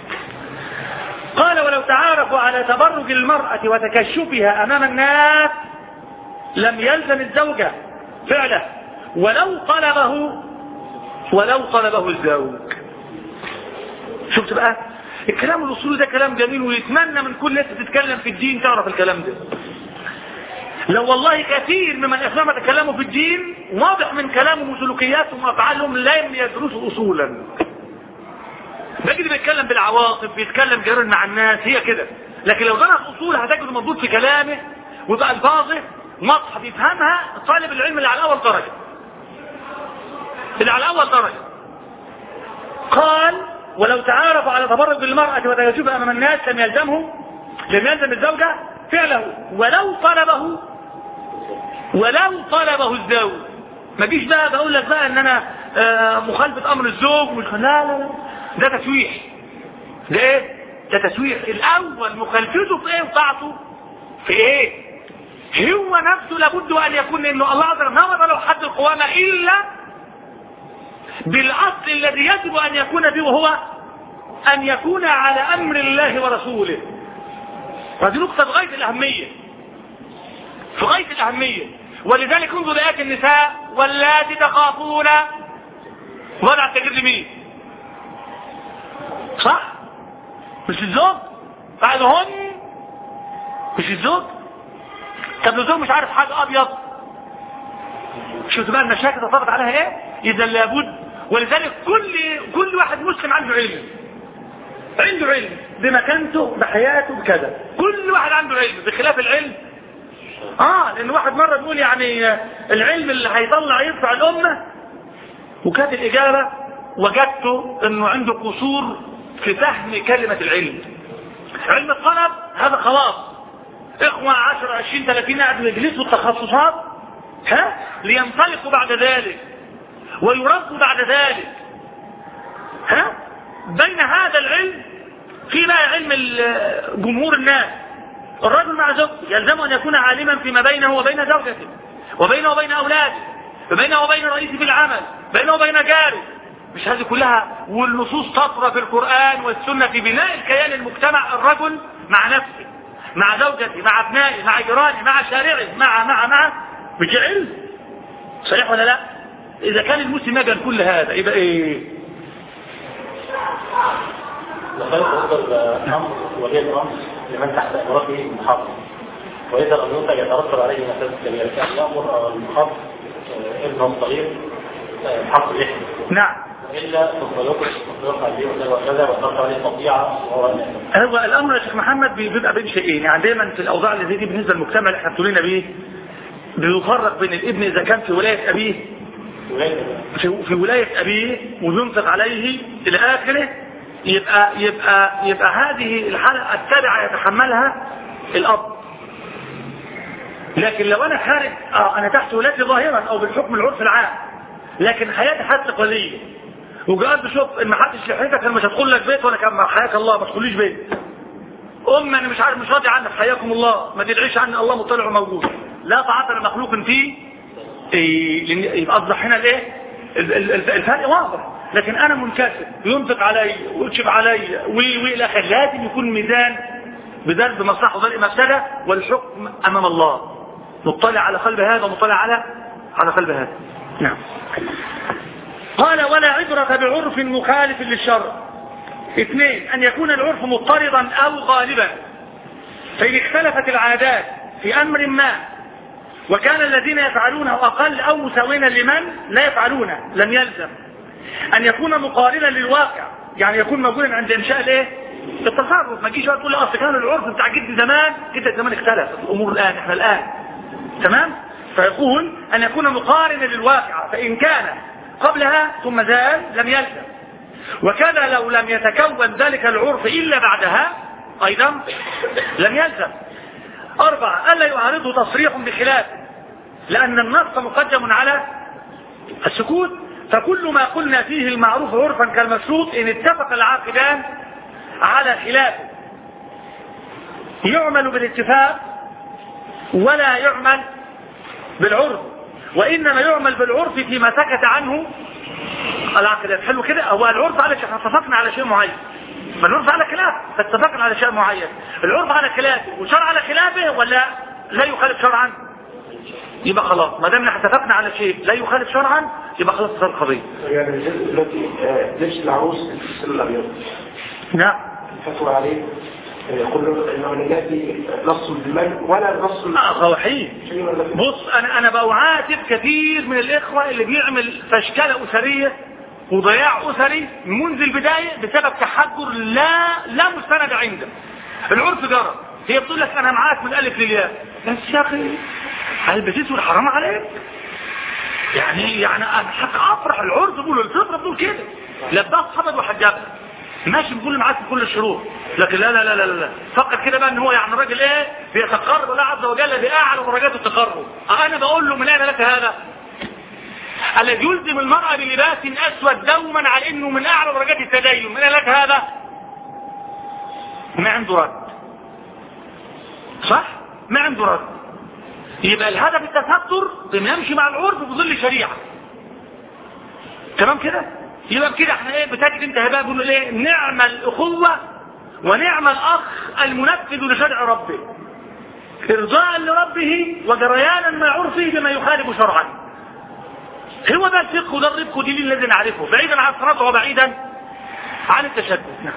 قال ولو تعارفوا على تبرج المرأة وتكشفها أمام الناس لم يلزم الزوجة فعله ولو طلبه ولو طلبه الزوج شفت بقى الكلام الأصولي ده كلام جميل ويتمنى من كل ناس تتكلم في الدين تعرف الكلام ده لو والله كثير ممن أسلم تكلموا في الدين واضح من كلامهم وسلوكياتهم وأفعالهم لم يدرسوا أصولا بجد بيتكلم بالعواطف بيتكلم جار مع الناس هي كده لكن لو درس اصول هتجد مضبوط في كلامه ويبقى الفاظه واضحه بيفهمها طالب العلم اللي على اول درجه اللي على اول درجه قال ولو تعارفوا على تبرج المرأة وتجاذبها أمام الناس لم يلزمه لم يلزم الزوجة فعله ولو طلبه ولو طلبه الزوج ما جيش بقى بقول لك بقى ان انا آه، مخالفة امر الزوج مش لا لا لا ده تسويح ده ايه ده تسويح الاول مخالفته في ايه وطاعته في ايه هو نفسه لابد ان يكون انه الله عز وجل ما وضع له حد القوامة الا بالاصل الذي يجب ان يكون فيه وهو ان يكون على امر الله ورسوله وهذه نقطة في غاية الاهمية في غاية الاهمية ولذلك انظر لآيات النساء واللاتي تخافون وضع التجريد لمين صح مش الزوج بعدهن مش الزوج طب الزوج مش عارف حاجة ابيض شفت بقى المشاكل تطبق عليها ايه اذا لابد ولذلك كل كل واحد مسلم عنده علم عنده علم بمكانته بحياته بكذا كل واحد عنده علم بخلاف العلم اه لان واحد مرة بيقول يعني العلم اللي هيطلع يرفع الامة وكانت الاجابة وجدته انه عنده قصور في فهم كلمة العلم علم الطلب هذا خلاص اخوة 10 20 30 قاعدوا يجلسوا التخصصات ها لينطلقوا بعد ذلك ويربوا بعد ذلك ها بين هذا العلم في بقى علم ال- جمهور الناس الرجل مع زوجته يلزم ان يكون عالما فيما بينه وبين زوجته وبينه وبين اولاده بينه وبين رئيسه في العمل بينه وبين جاره مش هذه كلها والنصوص تطرى في القرآن والسنة في بناء الكيان المجتمع الرجل مع نفسه مع زوجته مع ابنائه مع جيرانه مع شارعه مع مع مع بجعل صحيح ولا لا اذا كان المسلم يجعل كل هذا يبقى ايه لغاية أفضل أمر ولي الأمر لمن تحت أمرته المحافظ وإذا لم ينتج يترتب عليه مسألة كبيرة كان يأمر المحافظ ابنه الصغير حق اللحم نعم إلا تصدقه تصدق عليه وكذا وكذا وترتب عليه قطيعة وهو هو الامر يا شيخ محمد بيبقى بين شيئين يعني دايما في الاوضاع اللي زي دي بالنسبه للمجتمع اللي احنا ابتلينا بيه بيفرق بين الابن اذا كان في ولايه ابيه في, في ولايه ابيه وينفق عليه الى اخره يبقى يبقى يبقى هذه الحاله التابعه يتحملها الاب لكن لو انا خارج اه انا تحت ولادي ظاهرا او بالحكم العرف العام لكن حياتي حياه استقلاليه وقعدت شوف ان ما حدش يحييك انا مش هدخل لك بيت ولا كان حياك الله ما تدخليش بيت ام انا مش عارف مش راضي عنك حياكم الله ما تدعيش عني الله مطلع وموجود لا طاعه لمخلوق فيه إيه لأن يبقى اصبح هنا الايه ال- ال- ال- الفرق واضح لكن انا منكسر ينفق علي ويكشف علي وي وي الى اخره لازم يكون ميزان بذل بمصلحه وذل مفسده والحكم امام الله مطلع على قلب هذا ومطلع على على قلب هذا نعم قال ولا عبرة بعرف مخالف للشرع اثنين ان يكون العرف مضطردا او غالبا فان اختلفت العادات في امر ما وكان الذين يفعلونه اقل او مساوين لمن لا يفعلونه لم يلزم ان يكون مقارنا للواقع يعني يكون موجودا عند انشاء الايه التصرف ما تجيش بقى تقول لي اصل كان العرف بتاع جد زمان جد زمان اختلف الامور الان احنا الان تمام فيقول ان يكون مقارنا للواقع فان كان قبلها ثم زال لم يلزم وكذا لو لم يتكون ذلك العرف الا بعدها ايضا لم يلزم اربعة الا يعارضه تصريح بخلافه لان النص مقدم على السكوت فكل ما قلنا فيه المعروف عرفا كالمشروط ان اتفق العاقدان على خلافه يعمل بالاتفاق ولا يعمل بالعرف وانما يعمل بالعرف فيما سكت عنه العقدات حلو كده هو العرف على شيء احنا اتفقنا على شيء معين ما العرف على خلاف فاتفقنا على شيء معين العرف على خلافه وشرع على خلافه ولا لا يخالف شرعا يبقى خلاص ما دام احنا اتفقنا على شيء لا يخالف شرعا يبقى خلاص صار القضيه يعني دلوقتي آه، لبس العروس الفستان الابيض نعم الفتوى عليه آه، يقول له انه لا ياتي نص بالمال ولا نص اه وحيد شيء ولا في- بص انا انا بوعاتب كثير من الاخوه اللي بيعمل فشكله اسريه وضياع اسري منذ البدايه بسبب تحجر لا لا مستند عنده العرف جرى هي بتقول لك انا معاك من الف للياء بس يا اخي هلبسيس والحرام عليك يعني يعني انا حق افرح العرف بيقول الفطره بتقول كده لباس حمد وحجبها ماشي بيقول معاك في كل الشروط لكن لا لا لا لا لا فقط كده بقى ان هو يعني راجل ايه بيتقرب الله عز وجل باعلى درجات التقرب انا بقول له من اين لك هذا الذي يلزم المرأة بلباس اسود دوما على انه من اعلى درجات التدين من اين لك هذا ما عنده رد صح ما عنده رد يبقى الهدف التستر بنمشي مع العرف في ظل شريعه تمام كده يبقى كده احنا ايه بتجد انت هبقى بيقولوا ايه نعم الاخوه ونعم الاخ المنفذ لشرع ربه ارضاء لربه وجريانا مع عرفه بما يخالف شرعا هو ده الفقه وده الربح ودي الذي نعرفه بعيدا عن الصراط وبعيدا عن التشدد نعم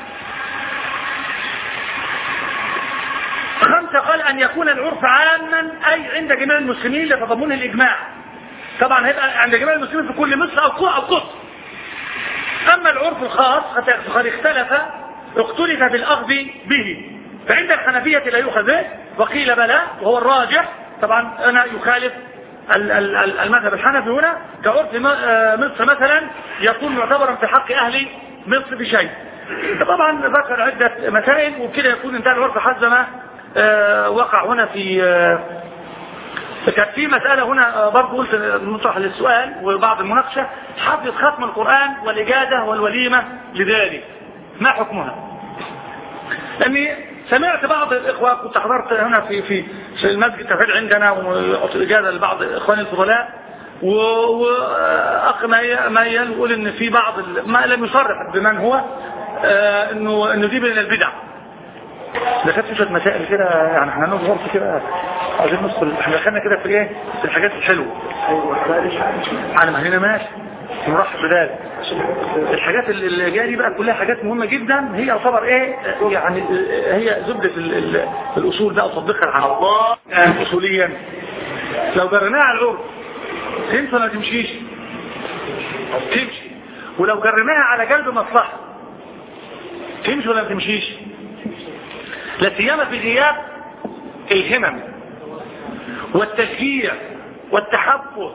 خمسة قال أن يكون العرف عاما أي عند جميع المسلمين لتضمنه الإجماع طبعا هيبقى عند جميع المسلمين في كل مصر أو قوة أو قطر أما العرف الخاص فقد اختلف اختلف في الأخذ به فعند الحنفية لا يؤخذ به وقيل بلى وهو الراجح طبعا أنا يخالف ال- ال- ال- المذهب الحنفي هنا كعرف م- آه مصر مثلا يكون معتبرا في حق أهل مصر بشيء طبعا ذكر عدة مسائل وبكده يكون انتهى العرف حسب ما آه وقع هنا في آه كانت في مسألة هنا آه، برضه قلت نطرح للسؤال وبعض المناقشة حفظ ختم القرآن والإجازة والوليمة لذلك ما حكمها؟ لأني سمعت بعض الإخوة كنت حضرت هنا في في في المسجد التوحيد عندنا وإجازة لبعض إخواني الفضلاء واخ ما يقول ان في بعض ال- ما لم يصرح بمن هو آه، انه انه دي من البدع ده كانت شويه مسائل كده يعني احنا هنقعد وقت كده عايزين ندخل احنا دخلنا كده في ايه في الحاجات الحلوه ايوه لا ليش انا ما هنا ماشي نرحب بذلك الحاجات اللي اللي جايه دي بقى كلها حاجات مهمه جدا هي يعتبر ايه يعني هي زبده ال- ال- الاصول بقى وتطبيقها على الله يعني اصوليا لو جريناها على العرف تمشي ولا ما تمشيش تمشي ولو جريناها على جلب مصلحه تمشي ولا ما تمشيش لا سيما في غياب الهمم والتشجيع والتحفظ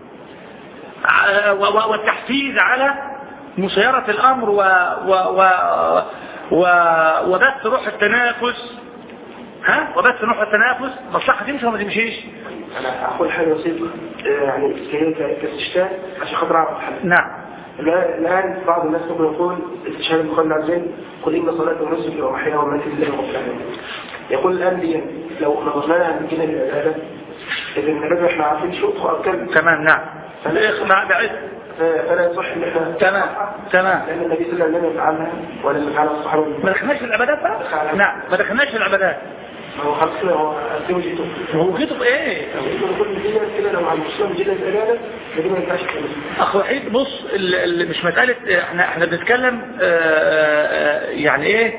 ع- و- و- والتحفيز على مسيرة الأمر و و و و وبث روح التنافس ها وبث روح التنافس مصلحة تمشي ولا ما تمشيش انا اقول حاجه بسيطه آه، يعني كهي كاستشهاد عشان خاطر اعرف الحل نعم الآن الآن بعض الناس ممكن يقول استشهاد البخاري عز وجل قل إن صلاة ونسكي ومحياي ومماتي لله رب العالمين يقول الآن دي لو نظرناها من جهة العبادة إذا العبادة إحنا عارفين شروط وأركان تمام نعم مع بعد ف- فلا يصح إن إحنا تمام تمام لأن النبي صلى الله عليه وسلم لم يفعلها ولم يفعلها الصحابة ما دخلناش في العبادات بقى نعم ما دخلناش في العبادات ما هو خلاص كده هو توجيته هو كده في ايه كل مدينة كده لو على المسلم جدا العبادة فدي ما ينفعش تكمل اخ وحيد بص ال- ال- مش مسألة احنا احنا بنتكلم آه، آه، يعني ايه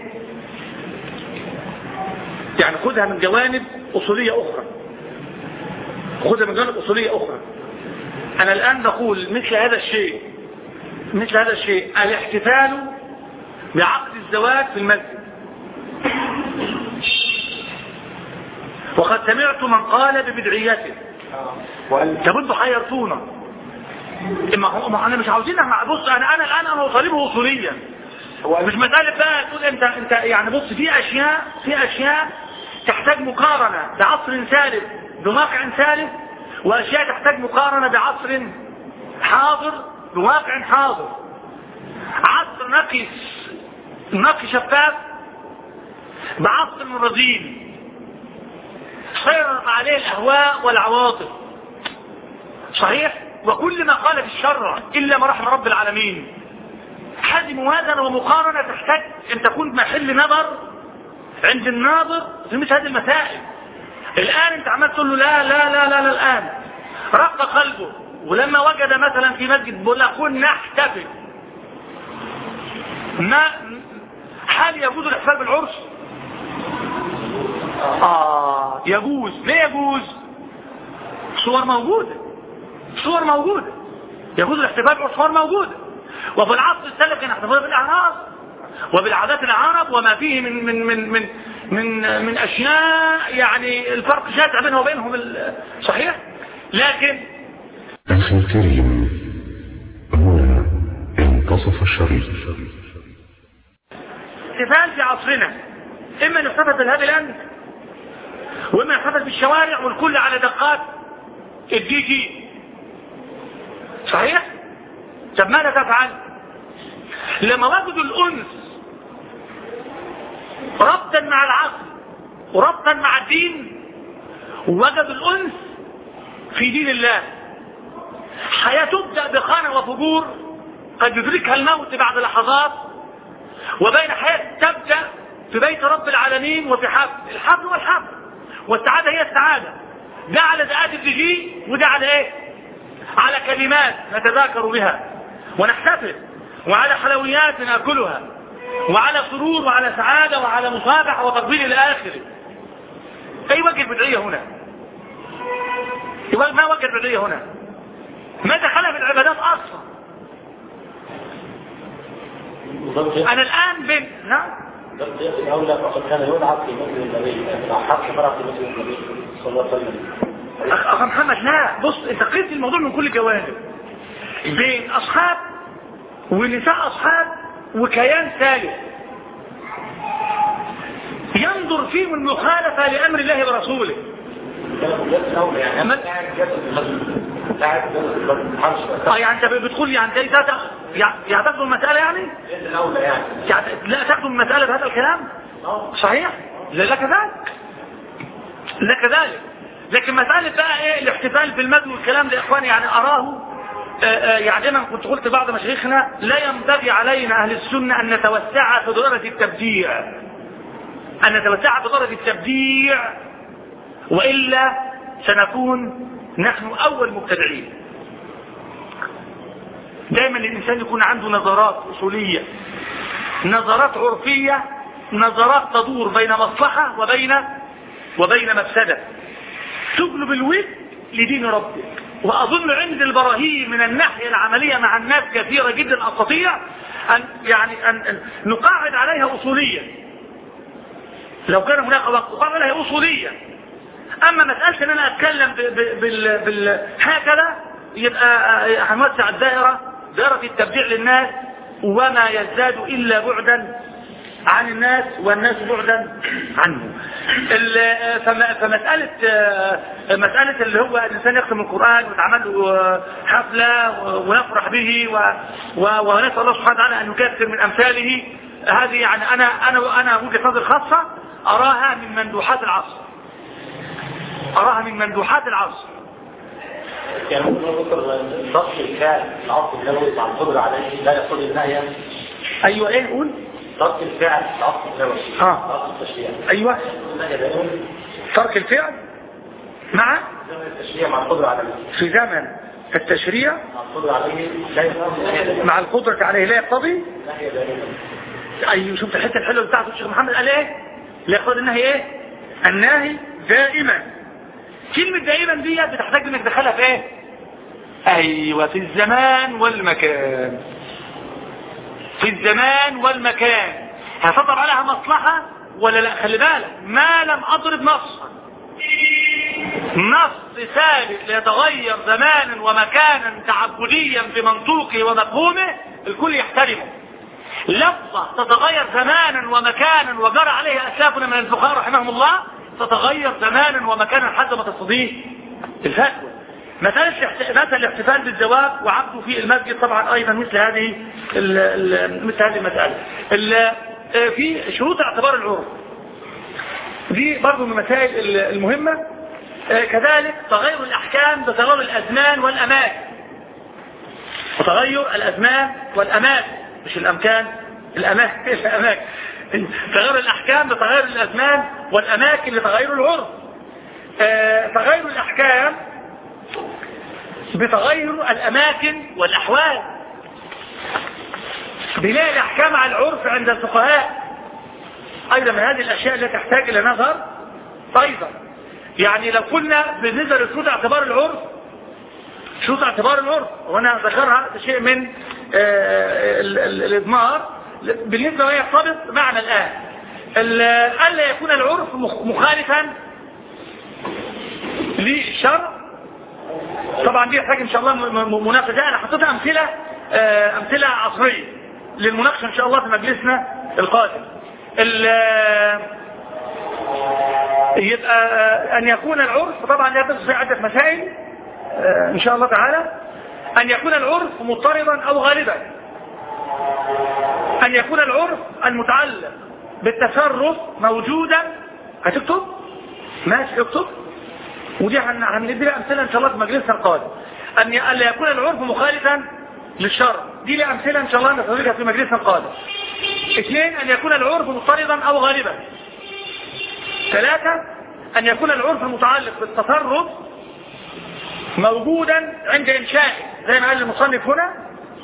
يعني خدها من جوانب اصولية اخرى خدها من جوانب اصولية اخرى انا الان بقول مثل هذا الشيء مثل هذا الشيء الاحتفال بعقد الزواج في المسجد وقد سمعت من قال ببدعيته وقال طب انتوا حيرتونا ما هو ما انا مش عاوزين احنا بص انا انا الان انا اطالبه اصوليا هو مش مساله بقى تقول انت انت يعني بص في اشياء في اشياء تحتاج مقارنه بعصر سالف بواقع سالف واشياء تحتاج مقارنه بعصر حاضر بواقع حاضر عصر نقي نقي شفاف بعصر رزين سيرت عليه الاهواء والعواطف صحيح وكل ما قال في الشرع الا ما رحم رب العالمين هذه موازنه ومقارنه تحتاج ان تكون محل نظر عند الناظر في مثل هذه المسائل الان انت عمال تقول له لا لا لا لا, لا الان رق قلبه ولما وجد مثلا في مسجد بيقول لك كنا نحتفل ما هل يجوز الاحتفال بالعرس؟ آه يجوز ليه يجوز صور موجودة صور موجودة يجوز الاحتفال بالعرس صور موجودة وفي العصر السلف كان احتفال بالأعراس وبالعادات العرب وما فيه من من من من من, من أشياء يعني الفرق شاسع بينه وبينهم ال- صحيح لكن أخي الكريم هنا انتصف الشريط احتفال في عصرنا اما نحتفل بالهابي لاند واما نحتفل بالشوارع والكل على دقات الدي جي صحيح طب ماذا تفعل لما وجدوا الانس ربطا مع العقل وربطا مع الدين وجدوا الانس في دين الله حياة تبدأ بخانة وفجور قد يدركها الموت بعد لحظات وبين حياة تبدأ في بيت رب العالمين وفي حفل الحفل والحفل والسعادة هي السعادة ده على دقات الدجي وده على ايه على كلمات نتذاكر بها ونحتفل وعلى حلويات ناكلها وعلى سرور وعلى سعادة وعلى مصافحة وتقبيل الى اخره اي وجه البدعية هنا يبقى ما وجه البدعية هنا ما دخلها في العبادات اصلا انا الان بين نعم الضيف الأولى فقد كان يلعب في مسجد النبي حق فرع في مسجد النبي صلى الله عليه وسلم أخ أخ محمد لا بص انت قيت الموضوع من كل جوانب بين اصحاب ونساء اصحاب وكيان ثالث ينظر فيهم المخالفة لأمر الله ورسوله الضيف الأولى يعني أما- قاعد جالس في المسجد قاعد جالس في المسجد محدش اه يعني انت بتقول يعني زي ذات يعني يعني تاخدوا المسألة يعني الضيف الأولى يعني يعني لا تاخدوا المسألة بهذا الكلام صحيح لا لا كذلك لا كذلك لكن مسألة بقى ايه الاحتفال بالمجد والكلام ده يا اخواني يعني اراه آه، آه، يعني دايما كنت قلت بعض مشايخنا لا ينبغي علينا اهل السنة ان نتوسع في دائرة التبديع ان نتوسع في دائرة التبديع والا سنكون نحن اول مبتدعين دايما الانسان يكون عنده نظرات اصولية نظرات عرفية نظرات تدور بين مصلحة وبين وبين مفسدة تجلب الود لدين ربك وأظن عند البراهين من الناحية العملية مع الناس كثيرة جدا أستطيع أن يعني أن أن نقاعد عليها أصوليا لو كان هناك وقت نقاعد عليها أصوليا أما مسألة أن أنا أتكلم ب- ب- بال بال هكذا يبقى آه، هنوسع الدائرة دائرة التبديع للناس وما يزداد إلا بعدا عن الناس والناس بعدا عنه ال- فم- فمسألة آه، مسألة اللي هو الإنسان يختم القرآن ويتعمل له آه، حفلة و- ونفرح به و- و- ونسأل الله سبحانه وتعالى أن يكثر من أمثاله هذه يعني أنا أنا أنا وجهة نظر خاصة أراها من مندوحات العصر أراها من مندوحات العصر يعني ممكن نذكر ضبط الفعل العصر النبوي مع القدرة عليه لا يقتضي النهي أيوة إيه قول ضبط الفعل العصر النبوي آه. ضبط التشريع أيوة النهي دائما ترك الفعل مع زمن التشريع مع القدرة عليه في زمن التشريع مع القدرة عليه لا يقتضي النهي دائما مع القدرة عليه لا يقتضي النهي دائما ايوه شفت الحته الحلوه بتاعته الشيخ محمد قال ايه لا يقتضي النهي ايه النهي دائما كلمه دائما دي بتحتاج انك تدخلها في ايه ايوه في الزمان والمكان في الزمان والمكان هتطلب عليها مصلحه ولا لا خلي بالك ما لم اضرب نصا نص ثابت لا يتغير زمانا ومكانا تعبديا بمنطوقه ومفهومه الكل يحترمه لفظة تتغير زمانا ومكانا وجرى عليها أسلافنا من الفقهاء رحمهم الله تتغير زمانا ومكانا حتى ما تستضيف الفتوى مسألة الاحت- مثل الاحتفال بالزواج وعبده في المسجد طبعا أيضا مثل هذه ال ال مثل هذه المسألة ال- آه، في شروط اعتبار العرف دي برضو من المسائل ال- المهمة آه، كذلك تغير الأحكام بتغير الأزمان والأماكن وتغير الأزمان والأماكن مش الأمكان الأماكن الأماكن تغير الأحكام بتغير الأزمان والأماكن لتغير العرف آه، تغير الأحكام بتغير الأماكن والأحوال بناء الأحكام على العرف عند الفقهاء أيضا من هذه الأشياء التي تحتاج إلى نظر أيضا يعني لو قلنا بالنسبة لشروط اعتبار العرف شروط اعتبار العرف وانا ذكرها شيء من آه، ال- ال- الاضمار بالنسبه وهي يرتبط معنا الان ال- الا يكون العرف مخ- مخالفا للشرع طبعا دي يحتاج ان شاء الله م- م- مناقشه انا حطيتها امثله آه، امثله عصريه للمناقشه ان شاء الله في مجلسنا القادم ال- يبقى آه، ان يكون العرف طبعا لا يدرس في عده مسائل آه، ان شاء الله تعالى ان يكون العرف مضطربا او غالبا ان يكون العرف المتعلق بالتصرف موجودا هتكتب ماشي اكتب ودي هن- هندي لها امثله ان شاء الله في مجلسنا القادم ان ي- الا يكون العرف مخالفا للشرع دي لها امثله ان شاء الله نستضيفها في مجلسنا القادم اثنين ان يكون العرف مضطربا او غالبا ثلاثة أن يكون العرف المتعلق بالتصرف موجودا عند إنشائه زي ما قال المصنف هنا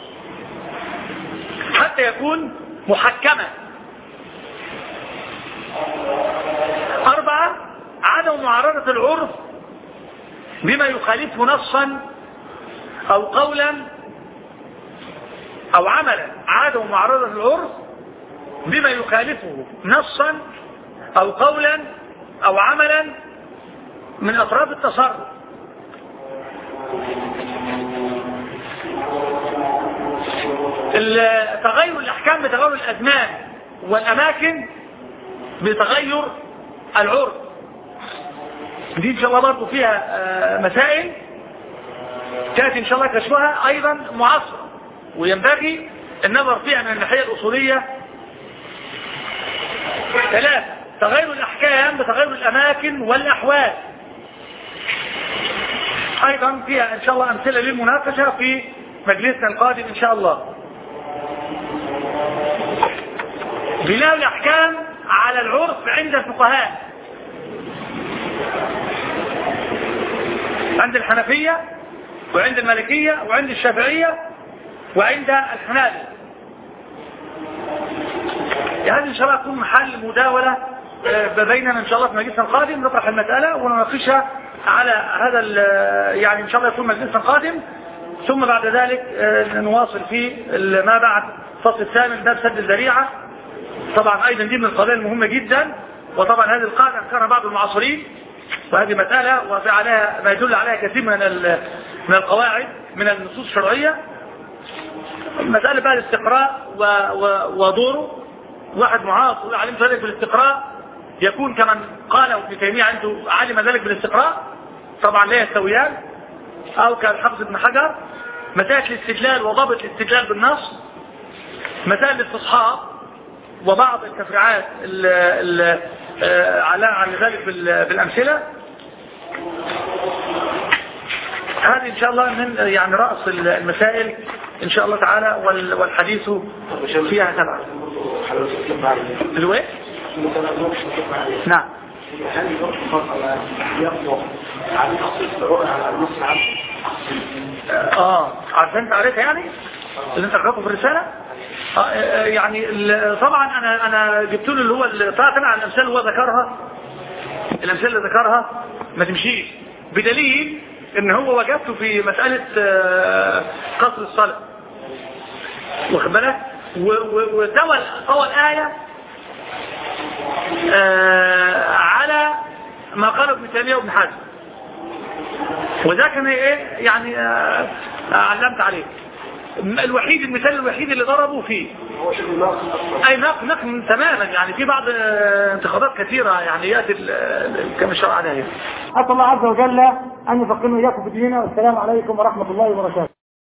حتى يكون محكما أربعة عدم معارضة العرف بما يخالفه نصا أو قولا أو عملا عدم معارضة العرف بما يخالفه نصا أو قولا أو عملا من أطراف التصرف ال- تغير الأحكام بتغير الأزمان والأماكن بتغير العرف دي إن شاء الله برضو فيها آه، مسائل تأتي إن شاء الله كشفها أيضا معاصرة وينبغي النظر فيها من الناحية الأصولية ثلاثة تغير الأحكام بتغير الأماكن والأحوال ايضا فيها ان شاء الله امثله للمناقشه في مجلسنا القادم ان شاء الله بناء الاحكام على العرف عند الفقهاء عند الحنفيه وعند المالكيه وعند الشافعيه وعند الحنابلة هذه ان شاء الله تكون محل مداولة آه، بيننا ان شاء الله في مجلسنا القادم نطرح المسألة ونناقشها على هذا يعني ان شاء الله يكون مجلسنا القادم ثم بعد ذلك آه، نواصل في ما بعد الفصل الثامن باب سد الذريعة طبعا ايضا دي من القضايا المهمة جدا وطبعا هذه القاعدة كان بعض المعاصرين وهذه مسألة وفي عليها ما يدل عليها كثير من من القواعد من النصوص الشرعية مسألة بقى الاستقراء و... و... ودوره واحد معاصر علم ذلك بالاستقراء يكون كمن قال ابن تيمية عنده علم ذلك بالاستقراء طبعا لا يستويان او كالحفظ ابن حجر مسائل الاستدلال وضبط الاستدلال بالنص مسائل الاستصحاب وبعض التفريعات على عن ذلك بالامثله هذه ان شاء الله من يعني راس المسائل ان شاء الله تعالى والحديث فيها تبع الوقت نعم هل يقضى عن اصل على النص العام اه عشان انت قريتها يعني اللي انت قرأته في الرسالة آه, آه، يعني طبعا انا انا جبت له اللي هو طلعت انا على الامثال اللي هو ذكرها الامثال اللي ذكرها ما تمشيش بدليل ان هو وجدته في مسألة آه، قصر الصلاة واخد بالك وتوى طوى الآية آه، على ما قاله ابن تيمية وابن حزم وده كان ايه يعني آه، علمت عليه الوحيد المثال الوحيد اللي ضربوا فيه اي نقل نقل تماما يعني في بعض انتقادات كثيرة يعني يأتي كما الشرع عليها أسأل الله عز وجل أن يفقهنا إياكم في ديننا والسلام عليكم ورحمة الله وبركاته